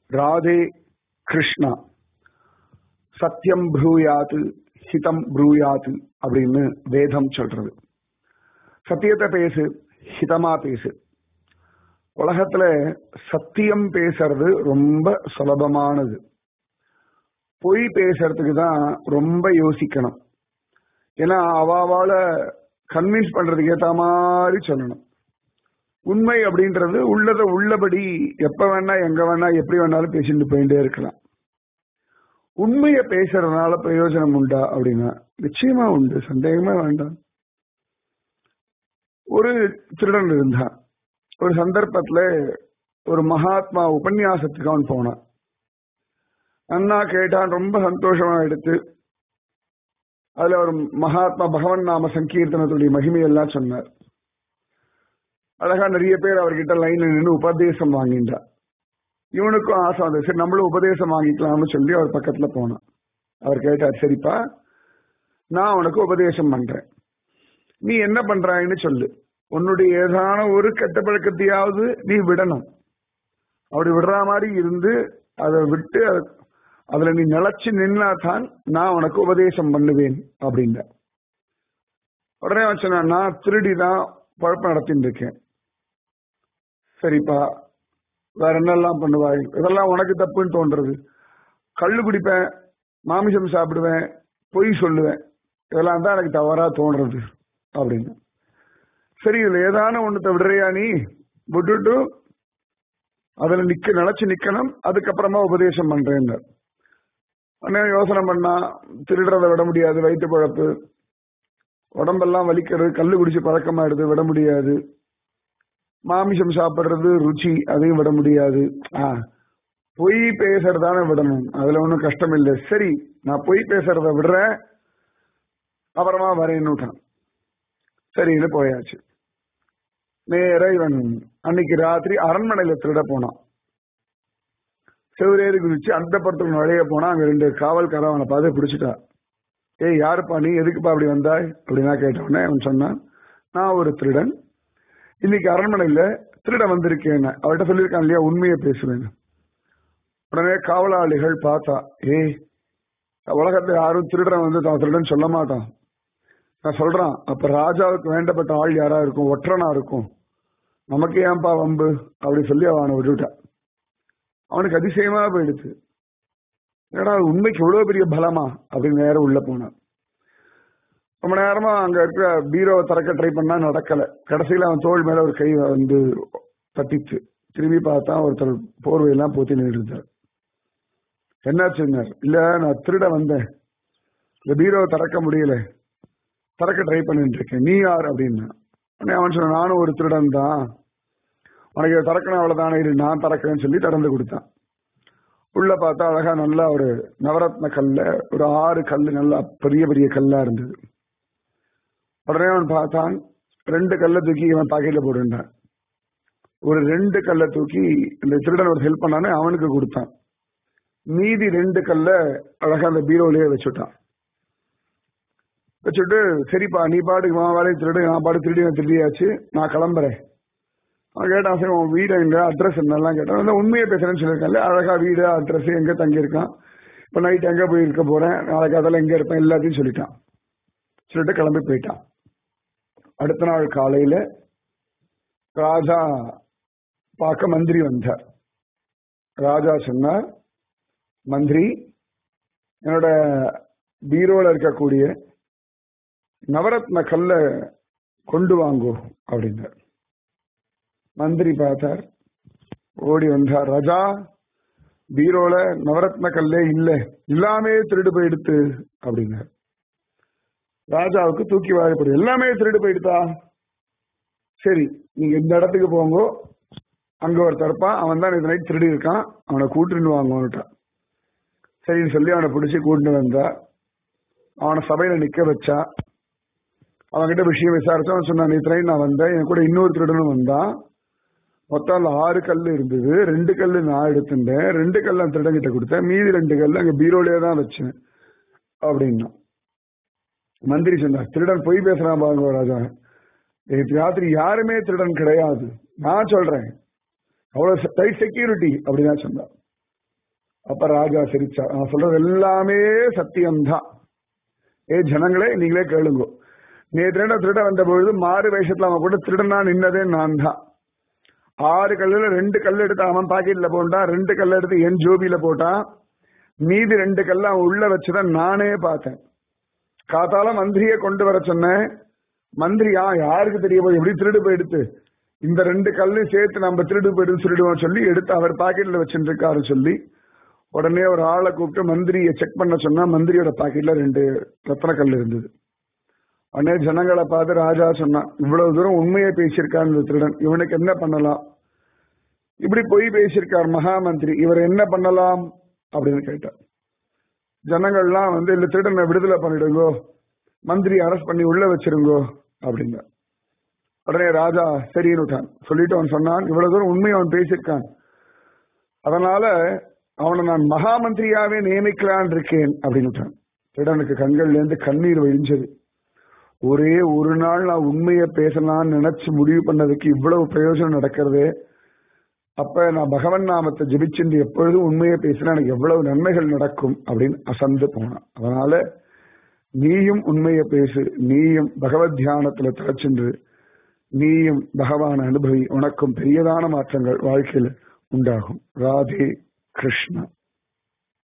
ராதே கிருஷ்ணா சத்தியம் ப்ரூயாத்து ஹிதம் ப்ரூயாத்து அப்படின்னு வேதம் சொல்றது சத்தியத்தை பேசு ஹிதமா பேசு உலகத்துல சத்தியம் பேசுறது ரொம்ப சுலபமானது பொய் பேசுறதுக்கு தான் ரொம்ப யோசிக்கணும் ஏன்னா அவாவால கன்வின்ஸ் பண்றதுக்கு ஏத்த மாதிரி சொல்லணும் உண்மை அப்படின்றது உள்ளத உள்ளபடி எப்ப வேணா எங்க வேணா எப்படி வேணாலும் பேசிட்டு போயிட்டே இருக்கலாம் உண்மையை பேசுறதுனால பிரயோஜனம் உண்டா அப்படின்னா நிச்சயமா உண்டு சந்தேகமே வேண்டாம் ஒரு திருடன் இருந்தான் ஒரு சந்தர்ப்பத்துல ஒரு மகாத்மா உபன்யாசத்துக்கு அவன் போனான் அண்ணா கேட்டான் ரொம்ப சந்தோஷமா எடுத்து அதுல ஒரு மகாத்மா பகவன் நாம சங்கீர்த்தனத்துடைய மகிமையெல்லாம் சொன்னார் அழகா நிறைய பேர் அவர்கிட்ட லைன்ல நின்று உபதேசம் வாங்கிட்டார் இவனுக்கும் ஆசை வந்தது சரி நம்மளும் உபதேசம் வாங்கிக்கலாம்னு சொல்லி அவர் பக்கத்துல போனான் அவர் கேட்டார் சரிப்பா நான் உனக்கு உபதேசம் பண்றேன் நீ என்ன பண்றாயின்னு சொல்லு உன்னுடைய ஏதான ஒரு கெட்ட பழக்கத்தையாவது நீ விடணும் அப்படி விடுற மாதிரி இருந்து அதை விட்டு அதுல நீ நிலைச்சு நின்னா தான் நான் உனக்கு உபதேசம் பண்ணுவேன் அப்படின்ற உடனே அவன் சொன்னான் நான் திருடி தான் பழப்பம் நடத்தின்னு இருக்கேன் சரிப்பா வேற என்னெல்லாம் பண்ணுவாய் இதெல்லாம் உனக்கு தப்புன்னு தோன்றது கள்ளு குடிப்பேன் மாமிசம் சாப்பிடுவேன் பொய் சொல்லுவேன் இதெல்லாம் தான் எனக்கு தவறா தோன்றது அப்படின்னு சரி இதுல ஏதான ஒண்ணு விடுறியா நீ விட்டுட்டு அதுல நிக்க நினைச்சு நிக்கணும் அதுக்கப்புறமா உபதேசம் பண்றேன் உடனே யோசனை பண்ணா திருடுறத விட முடியாது வயிற்று பழப்பு உடம்பெல்லாம் வலிக்கிறது கல்லு குடிச்சு பழக்கமாயிடுது விட முடியாது மாமிசம் சாப்பிடுறது ருச்சி அதையும் விட முடியாது ஆ பொய் பேசுறதானே விடணும் அதுல ஒன்றும் கஷ்டம் இல்லை சரி நான் பொய் பேசுறத விடுறேன் அப்புறமா வரேன்னுட்டான் சரின்னு போயாச்சு நேர இவன் அன்னைக்கு ராத்திரி அரண்மனையில திருட போனான் செவ்வரேறி குதிச்சு அந்த படத்துல நுழைய போனா அங்க ரெண்டு காவல்காரன் அவனை பார்த்து பிடிச்சிட்டா ஏய் யாருப்பா நீ எதுக்குப்பா அப்படி வந்தாய் அப்படின்னா கேட்டவுடனே அவன் சொன்னான் நான் ஒரு திருடன் இன்னைக்கு அரண்மனையில திருட வந்திருக்கேன் அவர்கிட்ட சொல்லியிருக்கான் இல்லையா உண்மையை பேசுவேன் உடனே காவலாளிகள் பார்த்தா ஏய் உலகத்துல யாரும் திருடன் வந்து தான் திருடன் சொல்ல மாட்டான் நான் சொல்றான் அப்ப ராஜாவுக்கு வேண்டப்பட்ட ஆள் யாரா இருக்கும் ஒற்றனா இருக்கும் நமக்கு ஏன்பா வம்பு அப்படி சொல்லி அவனை விட்டுவிட்டான் அவனுக்கு அதிசயமா போயிடுச்சு ஏடா உண்மைக்கு எவ்வளவு பெரிய பலமா அப்படின்னு நேரம் உள்ள போனான் ரொம்ப நேரமா அங்க இருக்கிற பீரோவை திறக்க ட்ரை பண்ணா நடக்கல கடைசியில அவன் தோல் மேல ஒரு கை வந்து தட்டிச்சு திரும்பி பார்த்தா ஒருத்தர் போர்வையெல்லாம் போத்தி நின்றுட்டார் என்னாச்சுன்னார் இல்ல நான் திருட வந்தேன் இந்த பீரோவை திறக்க முடியல திறக்க ட்ரை பண்ணிட்டு இருக்கேன் நீ யார் அப்படின்னா உடனே அவன் சொன்ன நானும் ஒரு திருடன் தான் உனக்கு இதை திறக்கணும் அவ்வளவுதானே இரு நான் திறக்கிறேன்னு சொல்லி திறந்து கொடுத்தான் உள்ள பார்த்தா அழகா நல்லா ஒரு நவரத்ன கல்ல ஒரு ஆறு கல்லு நல்லா பெரிய பெரிய கல்லா இருந்தது உடனே அவன் பார்த்தான் ரெண்டு கல்லை தூக்கி இவன் பாக்கெட்ல போட்டுட்டான் ஒரு ரெண்டு கல்லை தூக்கி இந்த திருடன் ஒரு ஹெல்ப் பண்ணானே அவனுக்கு கொடுத்தான் மீதி ரெண்டு கல்ல அழகா அந்த பீரோலயே வச்சுட்டான் வச்சுட்டு சரிப்பா நீ பாட்டுக்கு வா வேலையை திருடு நான் பாட்டு திருடி நான் திருடியாச்சு நான் கிளம்புறேன் அவன் கேட்டான் சரி உன் வீடு எங்க அட்ரஸ் என்னெல்லாம் கேட்டான் வந்து உண்மையை பேசுறேன்னு சொல்லியிருக்கான்ல அழகா வீடு அட்ரஸ் எங்க தங்கியிருக்கான் இப்போ நைட் எங்க போய் இருக்க போறேன் நாளைக்கு அதெல்லாம் எங்க இருப்பேன் எல்லாத்தையும் சொல்லிட்டான் சொல்லிட்டு கிளம்பி போயிட்டான் அடுத்த நாள் காலையில ராஜா பார்க்க மந்திரி வந்தார் ராஜா சொன்னார் மந்திரி என்னோட பீரோல இருக்கக்கூடிய நவரத்ன கல்ல கொண்டு வாங்கோ அப்படின்னார் மந்திரி பார்த்தார் ஓடி வந்தார் ராஜா பீரோல நவரத்ன கல்லே இல்ல இல்லாமே திருடு போயிடுத்து அப்படின்னார் ராஜாவுக்கு தூக்கி வாழப்படும் எல்லாமே திருடு போயிடுதா சரி நீங்க இந்த இடத்துக்கு போங்கோ அங்க ஒருத்தர் இருப்பான் அவன் தான் இந்த நைட் திருடி இருக்கான் அவனை கூட்டுன்னு வாங்கன்னுட்டான் சரின்னு சொல்லி அவனை பிடிச்சி கூட்டிட்டு வந்தா அவனை சபையில நிக்க வச்சா அவன்கிட்ட விஷயம் விசாரிச்சு அவன் சொன்னான் நேற்று நைட் நான் வந்தேன் என் கூட இன்னொரு திருடனும் வந்தான் மொத்தம் அதுல ஆறு கல் இருந்தது ரெண்டு கல் நான் எடுத்துட்டேன் ரெண்டு கல் அந்த திருடங்கிட்ட கொடுத்தேன் மீதி ரெண்டு கல் அங்க பீரோலயே தான் வச்சேன் அப்படின்னா மந்திரி சொன்னார் திருடன் பொய் பேசுறான் பாருங்க ராஜா நேற்று ராத்திரி யாருமே திருடன் கிடையாது நான் சொல்றேன் அவ்வளவு டைட் செக்யூரிட்டி அப்படிதான் சொன்னார் அப்ப ராஜா சிரிச்சா நான் சொல்றது எல்லாமே சத்தியம்தான் ஏ ஜனங்களே நீங்களே கேளுங்க நேற்று திருட வந்த பொழுது மாறு வேஷத்துல அவன் கூட திருடனா நின்னதே நான் தான் ஆறு கல்லுல ரெண்டு கல் எடுத்து அவன் பாக்கெட்ல போட்டான் ரெண்டு கல் எடுத்து என் ஜோபியில போட்டான் மீதி ரெண்டு கல்ல அவன் உள்ள வச்சுதான் நானே பார்த்தேன் காத்தால மந்திரியை கொண்டு வர சொன்னேன் மந்திரியா யாருக்கு தெரிய போய் எப்படி திருடு போயிடுத்து இந்த ரெண்டு கல்லு சேர்த்து நம்ம திருடு போயிடுன்னு சொல்லிடுவோம் சொல்லி எடுத்து அவர் பாக்கெட்ல வச்சுட்டு இருக்காரு சொல்லி உடனே ஒரு ஆளை கூப்பிட்டு மந்திரியை செக் பண்ண சொன்னா மந்திரியோட பாக்கெட்ல ரெண்டு ரத்தன கல் இருந்தது உடனே ஜனங்களை பார்த்து ராஜா சொன்னான் இவ்வளவு தூரம் உண்மையை பேசியிருக்கான் இந்த திருடன் இவனுக்கு என்ன பண்ணலாம் இப்படி பொய் பேசியிருக்கார் மகாமந்திரி இவர் என்ன பண்ணலாம் அப்படின்னு கேட்டார் ஜனங்கள்லாம் வந்து இல்ல திருடனை விடுதலை பண்ணிடுங்கோ மந்திரி அரெஸ்ட் பண்ணி உள்ள வச்சிருங்கோ அப்படிங்க உடனே ராஜா சரின்னு விட்டான் சொல்லிட்டு அவன் சொன்னான் இவ்வளவு தூரம் உண்மையை அவன் பேசியிருக்கான் அதனால அவனை நான் மகாமந்திரியாவே நியமிக்கலான் இருக்கேன் அப்படின்னு விட்டான் திருடனுக்கு கண்கள்ல இருந்து கண்ணீர் வழிஞ்சது ஒரே ஒரு நாள் நான் உண்மையை பேசலாம்னு நினைச்சு முடிவு பண்ணதுக்கு இவ்வளவு பிரயோஜனம் நடக்கிறதே அப்ப நான் பகவன் நாமத்தை ஜெபிச்சுட்டு எப்பொழுதும் உண்மையை பேசினா எனக்கு எவ்வளவு நன்மைகள் நடக்கும் அப்படின்னு அசந்து போனான் அதனால நீயும் உண்மையை பேசு நீயும் பகவத் தியானத்துல தலைச்சென்று நீயும் பகவான் அனுபவி உனக்கும் பெரியதான மாற்றங்கள் வாழ்க்கையில் உண்டாகும் ராதே கிருஷ்ணா